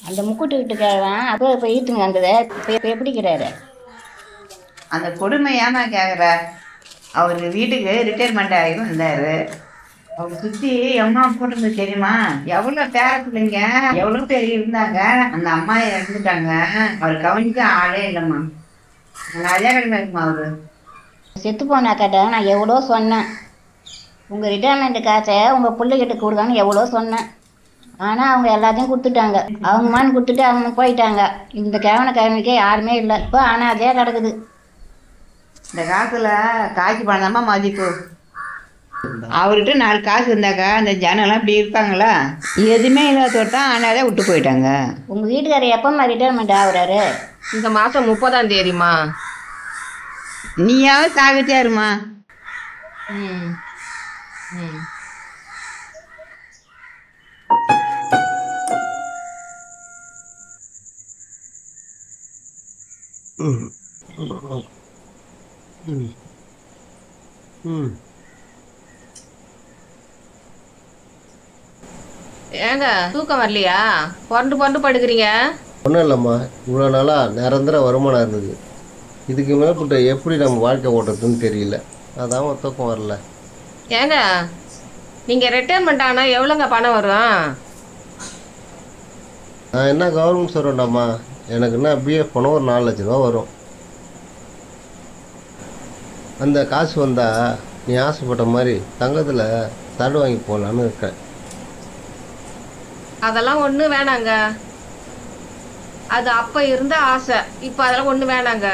அந்த முக்குட்டு வீட்டுக்காரன் அப்போ இப்போ ஈத்துங்க வந்ததை இப்போ இப்போ எப்படிக்கிறாரு அந்த கொடுமை ஏமா கேட்குற அவர் வீட்டுக்கு ரிட்டையர்மெண்ட் ஆகி வந்தார் அவர் சுற்றி எம்மா போட்டிருந்து தெரியுமா எவ்வளோ பேர பிள்ளைங்க எவ்வளோ பேர் இருந்தாங்க அந்த அம்மா இறந்துட்டாங்க அவர் கவனிக்க ஆளே இல்லைம்மா நிறையா கிடைக்குமா அவரு செத்து போனாக்கிட்ட நான் எவ்வளோ சொன்னேன் உங்கள் ரிட்டையர்மெண்ட் காசை உங்கள் பிள்ளைகிட்ட கொடுங்கன்னு எவ்வளோ சொன்னேன் ஆனால் அவங்க எல்லாத்தையும் கொடுத்துட்டாங்க அவங்க மான் கொடுத்துட்டு அவங்க போயிட்டாங்க இந்த கவன கவனிக்க யாருமே இல்லை இப்போ ஆனால் அதே கிடக்குது இந்த காசுல காய்ச்சி பணம்மா மதிப்பு அவர்கிட்ட நாலு காசு இருந்தாக்கா அந்த ஜனெல்லாம் இப்படி இருப்பாங்களா எதுவுமே இல்லாத தான் ஆனாதே விட்டு போயிட்டாங்க உங்கள் வீட்டுக்காரர் எப்போம்மா ரிட்டையர்மெண்ட் ஆகுறாரு இந்த மாசம் முப்பதாம் தேதிமா நீயாவது சாகத்தே இருமா ம் ம் ஏங்க தூக்கம் வரலையா புரண்டு புரண்டு படுக்கிறீங்க ஒன்றும் இல்லைம்மா இவ்வளோ நாளாக நிரந்தர வருமானம் இருந்தது இதுக்கு மேற்பட்ட எப்படி நம்ம வாழ்க்கை ஓட்டுறதுன்னு தெரியல அதான் தூக்கம் வரல ஏங்க நீங்க ரிட்டையர்மெண்ட் ஆனா எவ்வளோங்க பணம் வரும் நான் என்ன கவர்மெண்ட் சொல்கிறேன்டாம்மா எனக்கு என்ன பிஎஃப் பணம் ஒரு நாலு லட்ச ரூபா வரும் அந்த காசு வந்தால் நீ ஆசைப்பட்ட மாதிரி தங்கத்தில் தடு வாங்கி போகலான்னு இருக்கேன் அதெல்லாம் ஒன்றும் வேணாங்க அது அப்போ இருந்த ஆசை இப்போ அதெல்லாம் ஒன்றும் வேணாங்க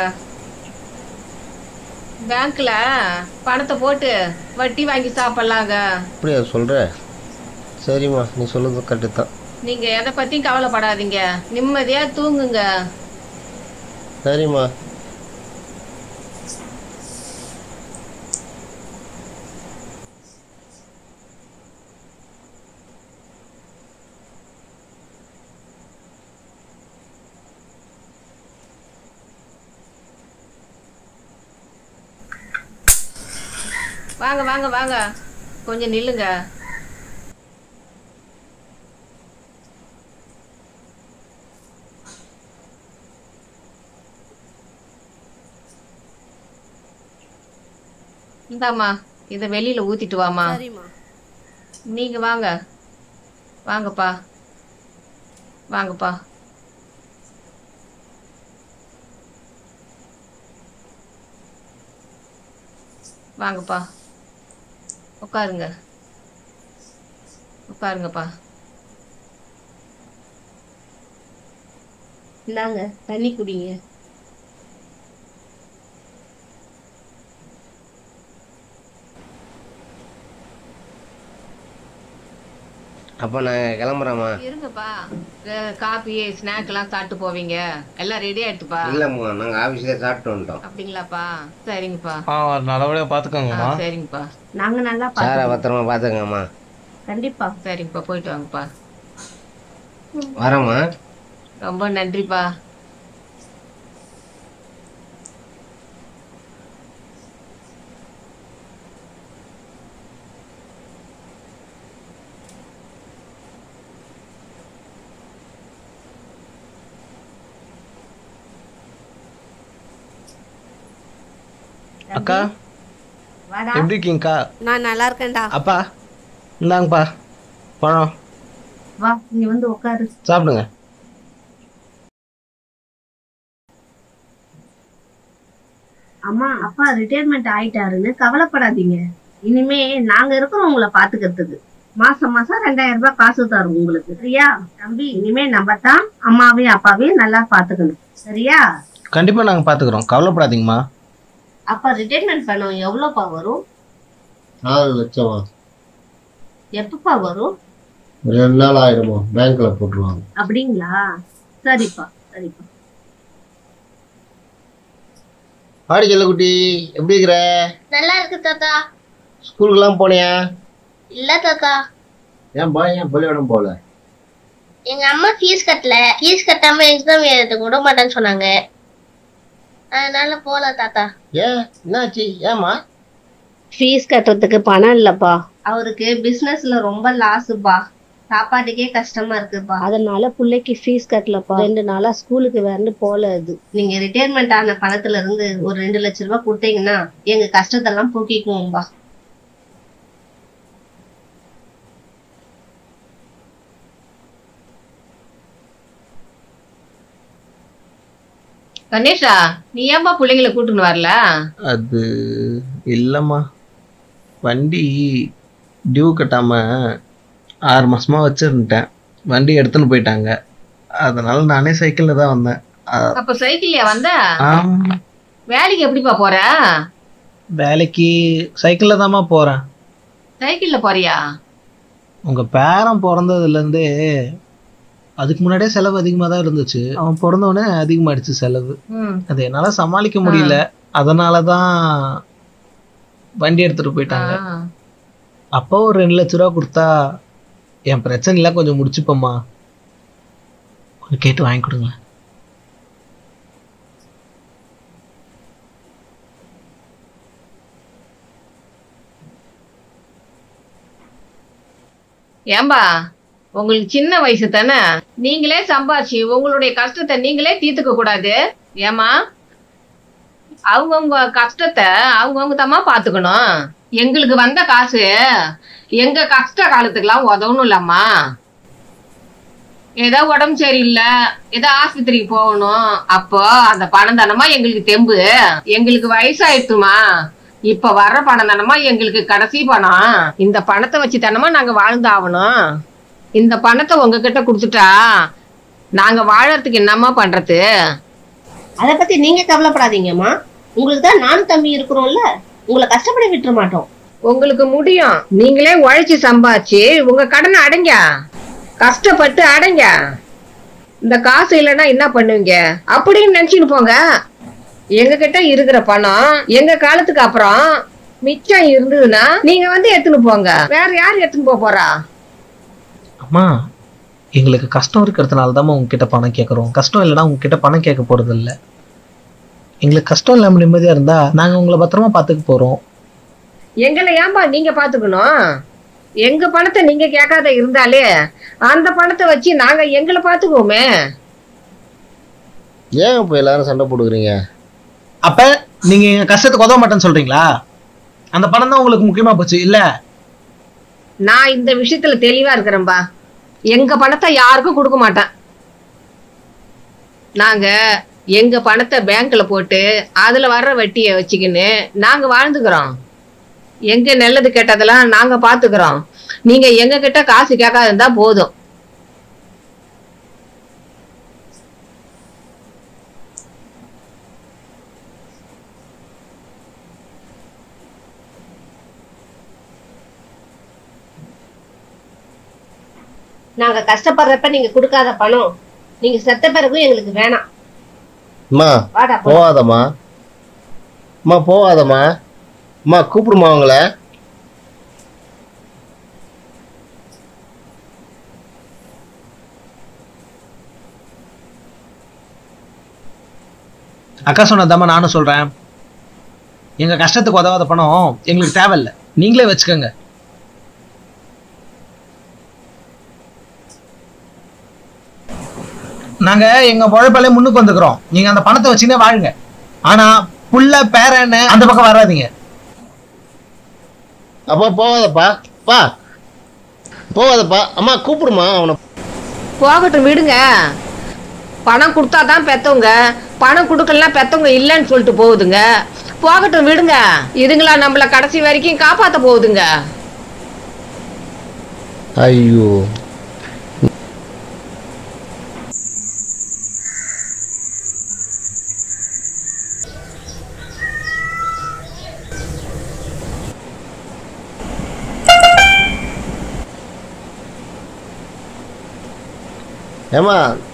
பேங்க்ல பணத்தை போட்டு வட்டி வாங்கி சாப்பிட்லாங்க அப்படியா சொல்கிற சரிம்மா நீ சொல்லுறது கரெக்டு தான் நீங்க எதை பத்தியும் கவலைப்படாதீங்க நிம்மதியா தூங்குங்க சரிம்மா வாங்க வாங்க வாங்க கொஞ்சம் நில்லுங்க இந்தாம்மா இதை வெளியில ஊத்திட்டு வாமா நீங்க வாங்க வாங்கப்பா வாங்கப்பா வாங்கப்பா உட்காருங்க உட்காருங்கப்பா இந்தாங்க தண்ணி குடிங்க அப்போ நான் கிளம்புறேம்மா இருங்கப்பா அஹ் காபி ஸ்நாக் எல்லாம் சாப்பிட்டு போவீங்க எல்லாம் ரெடி ஆயிடுச்சுப்பா இல்லைம்மா நாங்கள் ஆஃபீஸில் சாப்பிட்டு வந்துட்டோம் அப்படிங்களாப்பா சரிங்கப்பா ஆ நல்லபடியாக ஆ, பார்த்துக்கோங்கம்மா சரிங்கப்பா நாங்கள் நல்லா சாரை பத்திரமா பார்த்துக்கங்கம்மா கண்டிப்பா சரிங்கப்பா போயிட்டு வாங்கப்பா வரேம்மா ரொம்ப நன்றிப்பா அக்கா எப்படி இருக்கீங்கக்கா நான் நல்லா இருக்கேன்டா அப்பா இந்தாங்கப்பா பழம் வா நீ வந்து உட்காரு சாப்பிடுங்க அம்மா அப்பா ரிட்டையர்மெண்ட் ஆயிட்டாருன்னு கவலைப்படாதீங்க இனிமே நாங்க இருக்கிறோம் உங்களை பாத்துக்கிறதுக்கு மாசம் மாசம் ரெண்டாயிரம் ரூபாய் காசு தரும் உங்களுக்கு சரியா தம்பி இனிமே நம்ம தான் அம்மாவையும் அப்பாவையும் நல்லா பாத்துக்கணும் சரியா கண்டிப்பாக நாங்கள் பார்த்துக்குறோம் கவலைப்படாதீங்கம்மா அப்பா ரிட்டையர்மெண்ட் பணம் எவ்வளோப்பா வரும் நாலு லட்சமா எப்பப்பா வரும் ரெண்டு நாள் ஆயிடுமா பேங்க்கில் போட்டுருவாங்க அப்படிங்களா சரிப்பா சரிப்பா பாடி செல்லக்குட்டி எப்படி இருக்கிற நல்லா இருக்கு தாத்தா ஸ்கூலுக்குலாம் போனியா இல்ல தாத்தா ஏன் பா ஏன் பள்ளிக்கூடம் போகல எங்க அம்மா ஃபீஸ் கட்டல ஃபீஸ் கட்டாம எக்ஸாம் எழுதுறதுக்கு விட மாட்டேன்னு சொன்னாங்க அதனால போல தாத்தா ஏன் என்னாச்சு ஏம்மா ஃபீஸ் கட்டுறதுக்கு பணம் இல்லப்பா அவருக்கு பிசினஸ்ல ரொம்ப லாஸுப்பா சாப்பாட்டுக்கே கஷ்டமா இருக்குப்பா அதனால பிள்ளைக்கு ஃபீஸ் கட்டலப்பா ரெண்டு நாளா ஸ்கூலுக்கு வேறன்னு போல அது நீங்க ரிட்டையர்மெண்ட் ஆன பணத்துல இருந்து ஒரு ரெண்டு லட்ச ரூபாய் கொடுத்தீங்கன்னா எங்க கஷ்டத்தெல்லாம் போக்கிக்குவோம்பா கணேஷா நீ ஏன்பா பிள்ளைங்களை கூட்டின்னு வரல அது இல்லைம்மா வண்டி டியூ கட்டாமல் ஆறு மாசமா வச்சுருந்துட்டேன் வண்டி எடுத்துன்னு போயிட்டாங்க அதனால நானே சைக்கிளில் தான் வந்தேன் அ- அப்ப சைக்கிள்லயா வந்த ஆம், வேலைக்கு எப்படிப்பா போற வேலைக்கு சைக்கிளில் தாம்மா போகிறேன் சைக்கிள்ல போறியா உங்கள் பேரன் பிறந்ததுலேருந்தே அதுக்கு முன்னாடியே செலவு அதிகமாக தான் இருந்துச்சு அவன் பிறந்தவுடனே அதிகமாயிடுச்சு செலவு ம் அது என்னால் சமாளிக்க முடியல அதனால தான் வண்டி எடுத்துகிட்டு போயிட்டாங்க ஆ. அப்போ ஒரு ரெண்டு லட்ச ரூபா கொடுத்தா என் பிரச்சனைலாம் கொஞ்சம் முடிச்சுப்போம்மா கொஞ்சம் கேட்டு வாங்கி கொடுங்க ஏம்பா உங்களுக்கு சின்ன வயசு தானே நீங்களே சம்பாரிச்சு உங்களுடைய கஷ்டத்தை நீங்களே தீர்த்துக்க கூடாது ஏமா அவங்கவுங்க கஷ்டத்தை அவங்கவுங்க தாம்மா பாத்துக்கணும் எங்களுக்கு வந்த காசு எங்க கஷ்ட காலத்துக்குலாம் உதவணும் இல்லம்மா ஏதோ உடம்பு சரியில்லை ஏதோ ஆஸ்பத்திரிக்கு போகணும் அப்போ அந்த பணம் தானமா எங்களுக்கு தெம்பு எங்களுக்கு வயசாயிடுத்துமா இப்ப வர்ற பணம் தானமா எங்களுக்கு கடைசி பணம் இந்த பணத்தை வச்சு தானமா நாங்க வாழ்ந்தாகணும் இந்த பணத்தை உங்ககிட்ட கொடுத்துட்டா நாங்க வாழறதுக்கு என்னம்மா பண்றது அத பத்தி நீங்க கவலைப்படாதீங்கம்மா உங்களுக்கு தான் நானும் தம்பி இருக்கிறோம்ல உங்களை கஷ்டப்பட விட்டுற மாட்டோம் உங்களுக்கு முடியும் நீங்களே உழைச்சு சம்பாதிச்சு உங்க கடனை அடைங்க கஷ்டப்பட்டு அடைங்க இந்த காசு இல்லைன்னா என்ன பண்ணுவீங்க அப்படின்னு நினைச்சுன்னு போங்க எங்க கிட்ட இருக்கிற பணம் எங்க காலத்துக்கு அப்புறம் மிச்சம் இருந்ததுன்னா நீங்க வந்து எடுத்துன்னு போங்க வேற யார் எடுத்துன்னு போக போறா அம்மா எங்களுக்கு கஷ்டம் இருக்கிறதுனால தான் உங்ககிட்ட பணம் கேட்குறோம் கஷ்டம் இல்லைன்னா உங்ககிட்ட பணம் கேட்க போறது இல்ல எங்களுக்கு கஷ்டம் இல்லாமல் நிம்மதியாக இருந்தா நாங்கள் உங்களை பத்திரமா பார்த்துக்க போகிறோம் எங்களை ஏன்பா நீங்க பாத்துக்கணும் எங்க பணத்தை நீங்க கேட்காத இருந்தாலே அந்த பணத்தை வச்சு நாங்க எங்களை பாத்துக்குவோமே ஏன் இப்போ எல்லாரும் சண்டை போட்டுக்கிறீங்க அப்போ நீங்கள் எங்கள் கஷ்டத்துக்கு உதவ மாட்டேன்னு சொல்கிறீங்களா அந்த பணம் தான் உங்களுக்கு முக்கியமாக போச்சு இல்லை நான் இந்த விஷயத்துல தெளிவா இருக்கிறேன்பா எங்க பணத்தை யாருக்கும் கொடுக்க மாட்டேன் நாங்க எங்க பணத்தை பேங்க்ல போட்டு அதுல வர்ற வட்டியை வச்சுக்கின்னு நாங்க வாழ்ந்துக்கிறோம் எங்க நல்லது கெட்டதெல்லாம் நாங்க பாத்துக்கிறோம் நீங்க எங்க கிட்ட காசு கேட்காத இருந்தா போதும் நாங்க கஷ்டப்படுறப்ப நீங்க கொடுக்காத பணம் நீங்க செத்த பிறகும் எங்களுக்கு வேணாம் அம்மா வாடா போ. போகாதம்மா அம்மா போகாதம்மா அம்மா கூப்பிடுமா அவங்கள அக்கா சொன்னதாம்மா நானும் சொல்கிறேன் எங்கள் கஷ்டத்துக்கு உதவாத பணம் எங்களுக்கு தேவையில்லை நீங்களே வச்சுக்கோங்க நாங்கள் எங்கள் உழைப்பாலே முன்னுக்கு வந்துக்கிறோம் நீங்கள் அந்த பணத்தை வச்சுன்னே வாழுங்க ஆனால் புள்ள பேரன்னு அந்த பக்கம் வராதீங்க அப்பா போகாதப்பா பா போகாதப்பா அம்மா கூப்பிடுமா அவனை போகட்டும் விடுங்க பணம் கொடுத்தா தான் பெத்தவங்க பணம் கொடுக்கலாம் பெத்தவங்க இல்லைன்னு சொல்லிட்டு போகுதுங்க போகட்டும் விடுங்க இதுங்களா நம்மள கடைசி வரைக்கும் காப்பாத்த போகுதுங்க ஐயோ ஏமா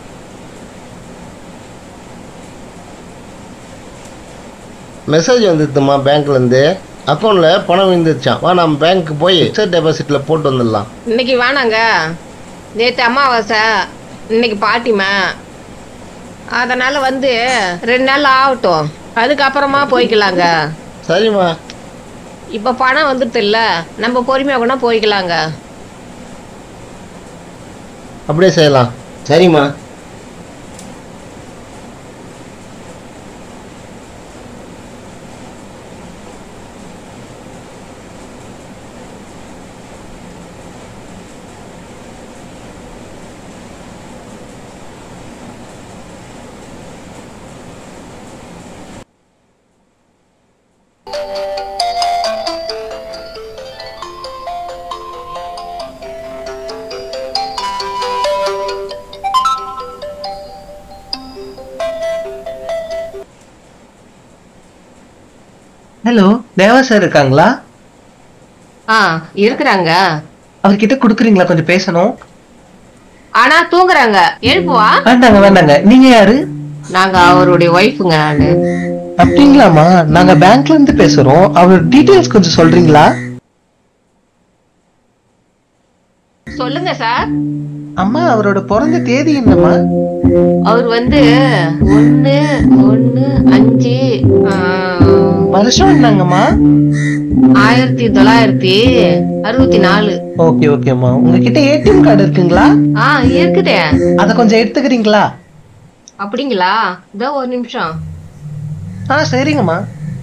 மெசேஜ் வந்துடுதுமா பேங்க்லேருந்து அக்கௌண்ட்டில் பணம் விழுந்துருச்சான் வா நம்ம பேங்க்கு போய் ஃபிக்ஸட் டெபாசிட்டில் போட்டு வந்துடலாம் இன்னைக்கு வேணாங்க நேற்று அமாவாசை இன்னைக்கு பாட்டிமா அதனால வந்து ரெண்டு நாள் ஆகட்டும் அதுக்கப்புறமா போய்க்கலாங்க சரிம்மா இப்போ பணம் வந்துட்டு இல்ல நம்ம பொறுமையாக கூட போய்க்கலாங்க அப்படியே செய்யலாம் சரிம்மா ஹலோ தேவா சார் இருக்காங்களா ஆ இருக்கிறாங்க அவர்கிட்ட கொடுக்குறீங்களா கொஞ்சம் பேசணும் ஆனா தூங்குறாங்க எழுப்புவா வேண்டாங்க வேண்டாங்க நீங்க யாரு நாங்க அவருடைய ஒய்ஃபுங்க நானு அப்படிங்களாமா நாங்க பேங்க்ல இருந்து பேசுறோம் அவர் டீடைல்ஸ் கொஞ்சம் சொல்றீங்களா சொல்லுங்க சார் அம்மா அவரோட பிறந்த தேதி என்னம்மா அவர் வந்து ஒண்ணு ஒண்ணு அஞ்சு ஆ, வருஷம் என்னங்கம்மா ஆயிரத்தி தொள்ளாயிரத்தி அறுபத்தி நாலு ஓகே ஓகேம்மா உங்ககிட்ட ஏடிஎம் கார்டு இருக்குங்களா ஆ இருக்குதே அத கொஞ்சம் எடுத்துக்கிறீங்களா அப்படிங்களா இதோ ஒரு நிமிஷம் ஆ சரிங்கம்மா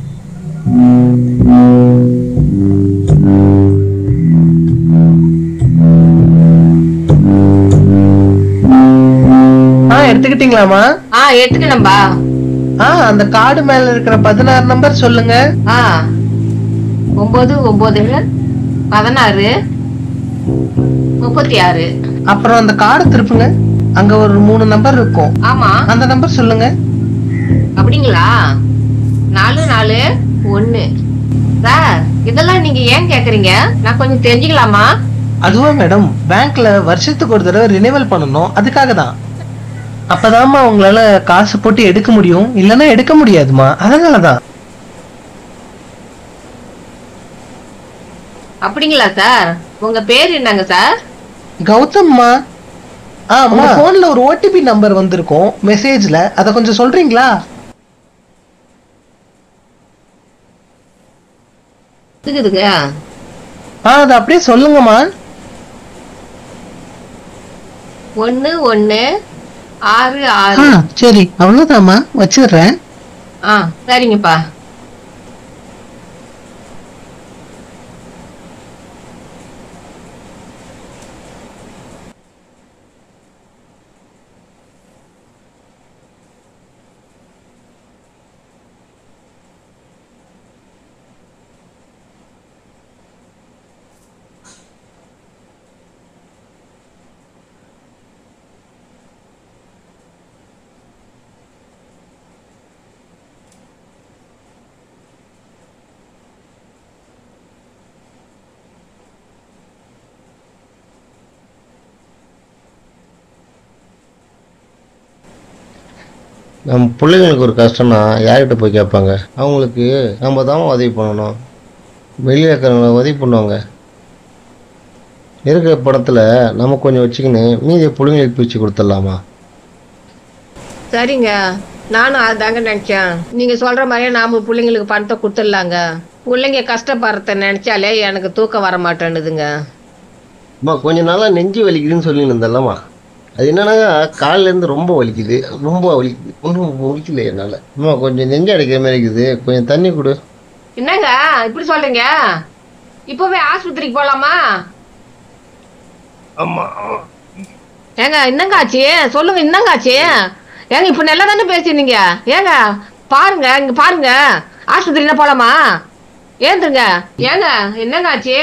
ஆ எடுத்துக்கிட்டீங்களாமா ஆ எடுத்துக்கணும்பா ஆ அந்த கார்டு மேல இருக்கிற பதினாறு நம்பர் சொல்லுங்க ஆ ஒன்பது ஒன்பது பதினாறு முப்பத்தி ஆறு அப்புறம் அந்த கார்டு திருப்புங்க அங்க ஒரு மூணு நம்பர் இருக்கும் ஆமா அந்த நம்பர் சொல்லுங்க அப்படிங்களா நாலு நாலு ஒண்ணு சார் இதெல்லாம் நீங்க ஏன் கேக்குறீங்க நான் கொஞ்சம் தெரிஞ்சுக்கலாமா அதுவா மேடம் பேங்க்ல வருஷத்துக்கு ஒரு தடவை ரினிவல் பண்ணணும் அதுக்காக தான் அப்பதாம்மா உங்களால காசு போட்டு எடுக்க முடியும் இல்லைன்னா எடுக்க முடியாதுமா அதனாலதான் அப்படிங்களா சார் உங்க பேர் என்னங்க சார் கௌதம்மா ஆ உங்க போன்ல ஒரு ஓடிபி நம்பர் வந்திருக்கும் மெசேஜ்ல அத கொஞ்சம் சொல்றீங்களா இருக்குதுங்க ஆ அதை அப்படியே சொல்லுங்கம்மா ஒண்ணு ஒண்ணு ஆறு ஆ ஆறு சரி அவ்வளவுதாம்மா வச்சிடுறேன் ஆ சரிங்கப்பா நம்ம பிள்ளைங்களுக்கு ஒரு கஷ்டம்னா யார்கிட்ட போய் கேட்பாங்க அவங்களுக்கு நம்ம தான் உதவி பண்ணணும் வெளியே இருக்கிறவங்கள உதவி பண்ணுவாங்க இருக்கிற படத்தில் நம்ம கொஞ்சம் வச்சுக்கின்னு மீதி பிள்ளைங்களுக்கு பிரித்து கொடுத்துடலாமா சரிங்க நானும் அதாங்க நினைச்சேன் நீங்க சொல்ற மாதிரியே நாம பிள்ளைங்களுக்கு பணத்தை கொடுத்துடலாங்க பிள்ளைங்க கஷ்டப்படுறத நினைச்சாலே எனக்கு தூக்கம் வர மாட்டேன்னுதுங்க அம்மா கொஞ்ச நாளாக நெஞ்சு வலிக்குதுன்னு சொல்லி இருந்தல்லம்மா அது என்னன்னா காலிலேருந்து ரொம்ப வலிக்குது ரொம்ப வலிக்குது ஒன்றும் வலிக்கல என்னால் அம்மா கொஞ்சம் நெஞ்சு அடைக்கிற மாதிரி இருக்குது கொஞ்சம் தண்ணி கொடு என்னங்க இப்படி சொல்றீங்க இப்பவே ஆஸ்பத்திரிக்கு போலாமா ஆமா ஏங்க என்னங்க ஆச்சு சொல்லுங்க என்னங்க ஆச்சு ஏங்க இப்ப நல்லா தானே பேசினீங்க ஏங்க பாருங்க இங்க பாருங்க ஆஸ்பத்திரினா போலாமா ஏந்துருங்க ஏங்க என்னங்க ஆச்சு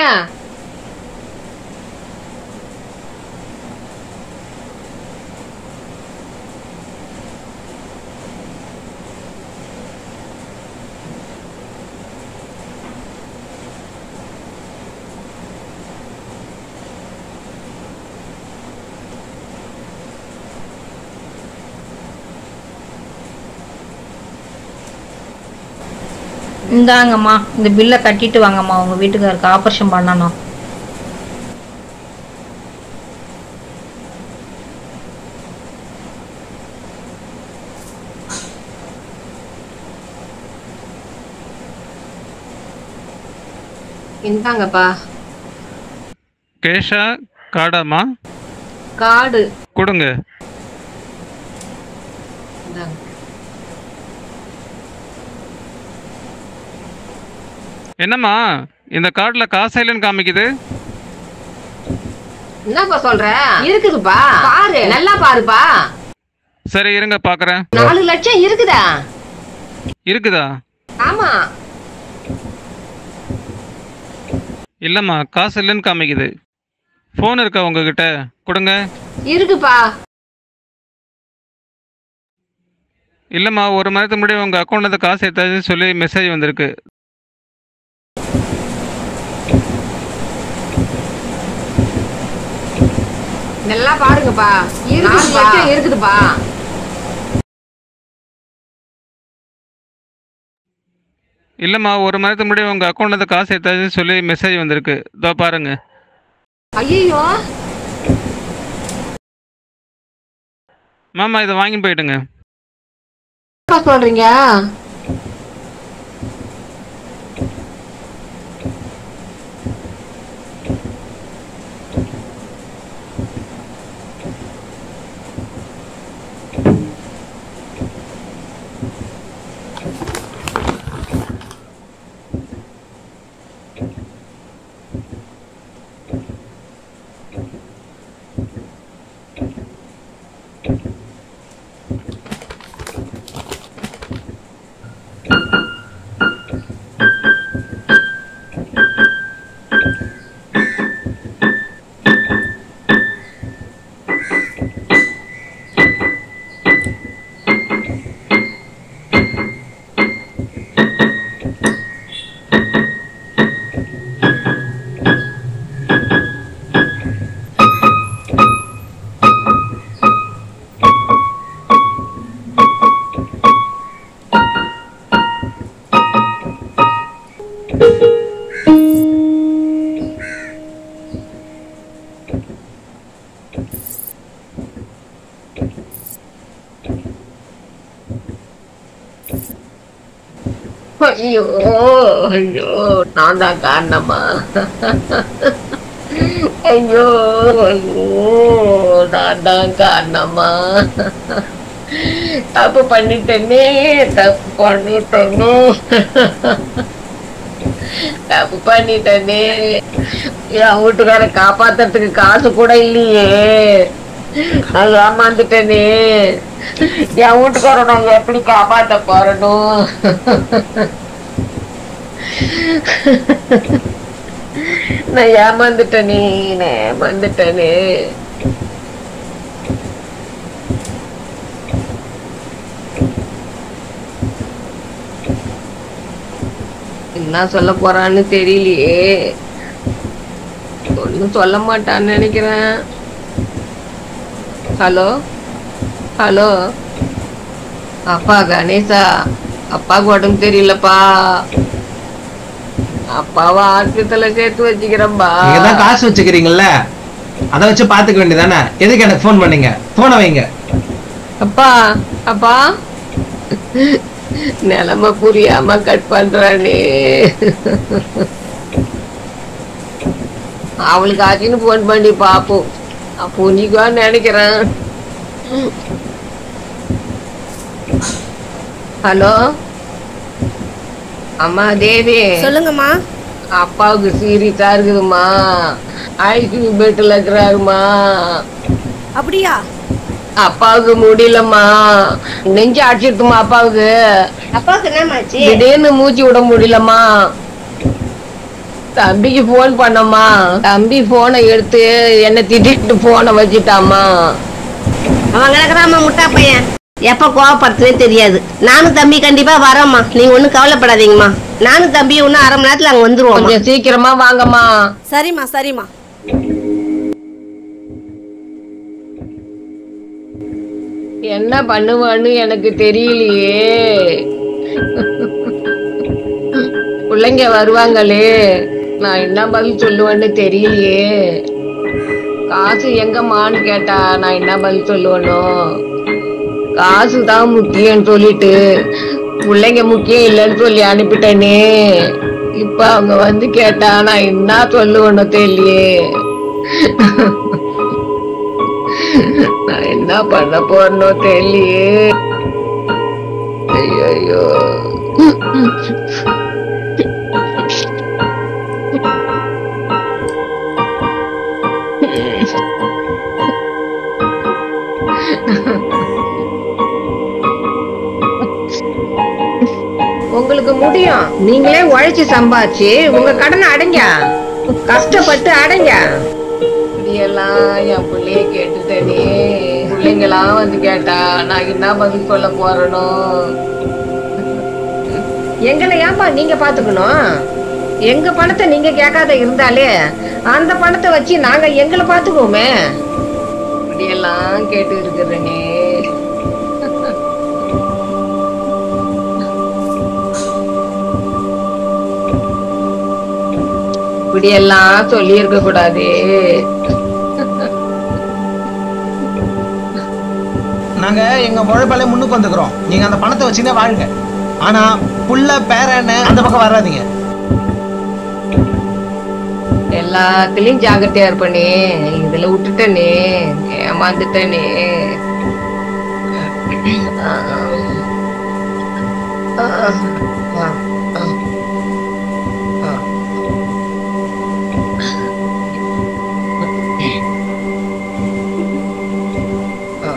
இந்தாங்கம்மா இந்த பில்லை கட்டிட்டு வாங்கம்மா உங்க வீட்டுக்காருக்கு ஆப்ரேஷன் பண்ணணும் இந்தாங்கப்பா கேஷா கார்டாம்மா காடு கொடுங்க இந்தாங்க. என்னம்மா இந்த கார்டில் காசு இல்லைன்னு காமிக்குது என்னப்பா சொல்ற இருக்குதுப்பா பாரு நல்லா பாருப்பா சரி இருங்க பார்க்குறேன் நாலு லட்சம் இருக்குதா இருக்குதா ஆமா இல்லைம்மா காசு இல்லைன்னு காமிக்குது ஃபோன் இருக்கா உங்ககிட்ட கொடுங்க இருக்குப்பா இல்லைம்மா ஒரு மணி நேரத்துக்கு முன்னாடி உங்கள் அக்கௌண்ட்லேருந்து காசு ஏற்றாச்சுன்னு சொல்லி மெசேஜ் வந்திருக்கு நல்லா பாருங்கப்பா நாலு லட்சம் இருக்குதுப்பா இல்லைம்மா ஒரு மணி நேரத்துக்கு முன்னாடி உங்கள் அக்கௌண்ட்லேருந்து காசு ஏற்றாச்சுன்னு சொல்லி மெசேஜ் வந்திருக்கு இதோ பாருங்க ஐயோ மாமா இதை வாங்கி போயிடுங்க என்னப்பா சொல்றீங்க ஐயோ ஐயோ நான் தான் காரணமா ஐயோ ஐயோ நான் தான் காரணமா தப்பு பண்ணிட்டேனே தப்பு பண்ணிட்டேனே தப்பு பண்ணிட்டேனே என் வீட்டுக்கார காப்பாத்துறதுக்கு காசு கூட இல்லையே நான் ஏமாந்துட்டேனே என் வீட்டுக்கார நான் எப்படி காப்பாத்த போறணும் நான் ஏமாந்துட்டேனே நான் ஏமாந்துட்டேனே என்ன சொல்ல போறான்னு தெரியலையே ஒன்றும் சொல்ல மாட்டான்னு நினைக்கிறேன் ஹலோ ஹலோ அப்பா கணேசா அப்பாவுக்கு உடம்பு தெரியலப்பா அப்பாவை ஆஸ்பத்திரியில சேர்த்து வச்சுக்கிறேன்பா நீங்க தான் காசு வச்சுக்கிறீங்கல்ல அதை வச்சு பாத்துக்க வேண்டியதானே எதுக்கு எனக்கு ஃபோன் பண்ணீங்க போனை வைங்க அப்பா அப்பா நிலைமை புரியாம கட் பண்றானே அவளுக்கு ஆச்சுன்னு ஃபோன் பண்ணி பாப்போம் அப்போ நீக்குவான்னு நினைக்கிறேன் ஹலோ அம்மா தேவி சொல்லுங்கம்மா அப்பாவுக்கு சீரியஸா இருக்குதும்மா ஐசியூ பெட்ல இருக்கிறாருமா அப்படியா அப்பாவுக்கு முடியலம்மா நெஞ்சு அடிச்சிருக்குமா அப்பாவுக்கு அப்பாவுக்கு என்னமாச்சு திடீர்னு மூச்சு விட முடியலம்மா தம்பிக்கு போன் பண்ணம்மா தம்பி போனை எடுத்து என்ன திட்டிட்டு போனை வச்சுட்டாம்மா அவன் கிடக்குறாமா முட்டா பையன் எப்ப கோவப்படுறதே தெரியாது நானும் தம்பி கண்டிப்பா வரோம்மா நீங்க ஒண்ணும் கவலைப்படாதீங்கம்மா நானும் தம்பி இன்னும் அரை மணி நேரத்துல அங்க வந்துருவோம் கொஞ்சம் சீக்கிரமா வாங்கம்மா சரிம்மா சரிம்மா என்ன பண்ணுவான்னு எனக்கு தெரியலையே பிள்ளைங்க வருவாங்களே நான் என்ன பதில் சொல்லுவேன்னு தெரியலையே காசு எங்கம்மான்னு கேட்டா நான் என்ன பதில் சொல்லுவேனோ காசு தான் முக்கியம்னு சொல்லிட்டு பிள்ளைங்க முக்கியம் இல்லைன்னு சொல்லி அனுப்பிட்டேனே இப்ப அவங்க வந்து கேட்டா நான் என்ன சொல்லுவேனோ தெரியலையே நான் என்ன பண்ண போறனோ தெரியலையே ஐயோ உங்களுக்கு முடியும் நீங்களே உழைச்சு சம்பாதிச்சு உங்க கடனை அடைங்க கஷ்டப்பட்டு அடைங்க இப்படியெல்லாம் என் பிள்ளைய கேட்டுட்டேனே பிள்ளைங்களாம் வந்து கேட்டா நான் என்ன பதில் சொல்ல போறனோ எங்களை ஏன்பா நீங்க பாத்துக்கணும் எங்க பணத்தை நீங்க கேட்காத இருந்தாலே அந்த பணத்தை வச்சு நாங்க எங்களை பாத்துக்குவோமே இப்படியெல்லாம் கேட்டு இருக்கிறேனே இப்படியெல்லாம் சொல்லி இருக்க கூடாது நாங்க எங்க உழைப்பாலே முன்னுக்கு வந்துக்கிறோம் நீங்க அந்த பணத்தை வச்சுதான் வாழுங்க ஆனா புள்ள பேரன்னு அந்த பக்கம் வராதீங்க எல்லாத்துலயும் ஜாகிரதையா இருப்பனே இதுல விட்டுட்டனே ஏமாந்துட்டனே ஆ, ஆ, ஆ, ஆ, ஆ. ஆ.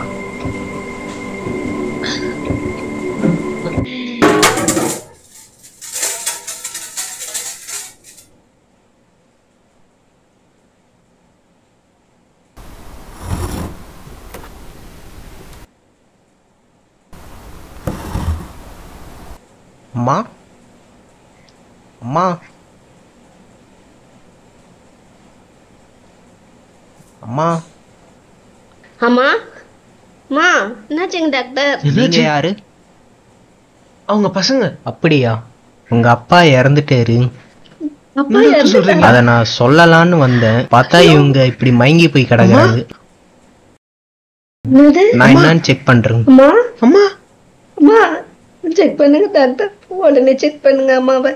அம்மா அம்மா அம்மா அம்மா அம்மா என்னாச்சுங்க டாக்டர் நீங்க யாரு அவங்க பசங்க அப்படியா உங்க அப்பா இறந்துட்டாரு அப்பா இறந்துட்டாரா? அத நான் சொல்லலாம்னு வந்தேன் பார்த்தா இவங்க இப்படி மயங்கி போய் கிடக்குறாங்க என்னது நான் என்னன்னு செக் பண்றேன் அம்மா அம்மா அம்மா செக் பண்ணுங்க டாக்டர் உடனே செக் பண்ணுங்க அம்மாவை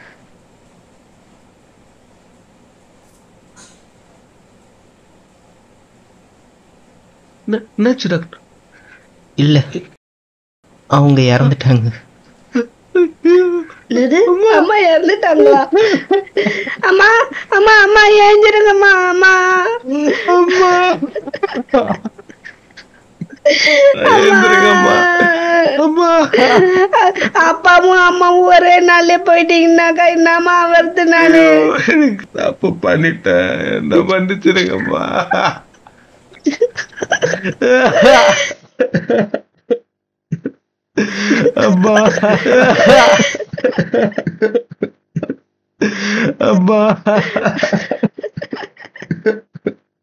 என்ன- என்னாச்சு டாக்டர் இல்ல அவங்க இறந்துட்டாங்க என்னது அம்மா இறந்துட்டாங்களா அம்மா அம்மா அம்மா ஏஞ்சிருங்கம்மா அம்மா அம்மா எழுந்திருங்கம்மா. அம்மா அப்பாவும் அம்மாவும் ஒரே நாள்ல போயிட்டீங்கன்னாக்கா என்னம்மா வருது நானு எனக்கு தப்பு பண்ணிட்டேன் என்ன மன்னிச்சிருங்கம்மா அம்மா அம்மா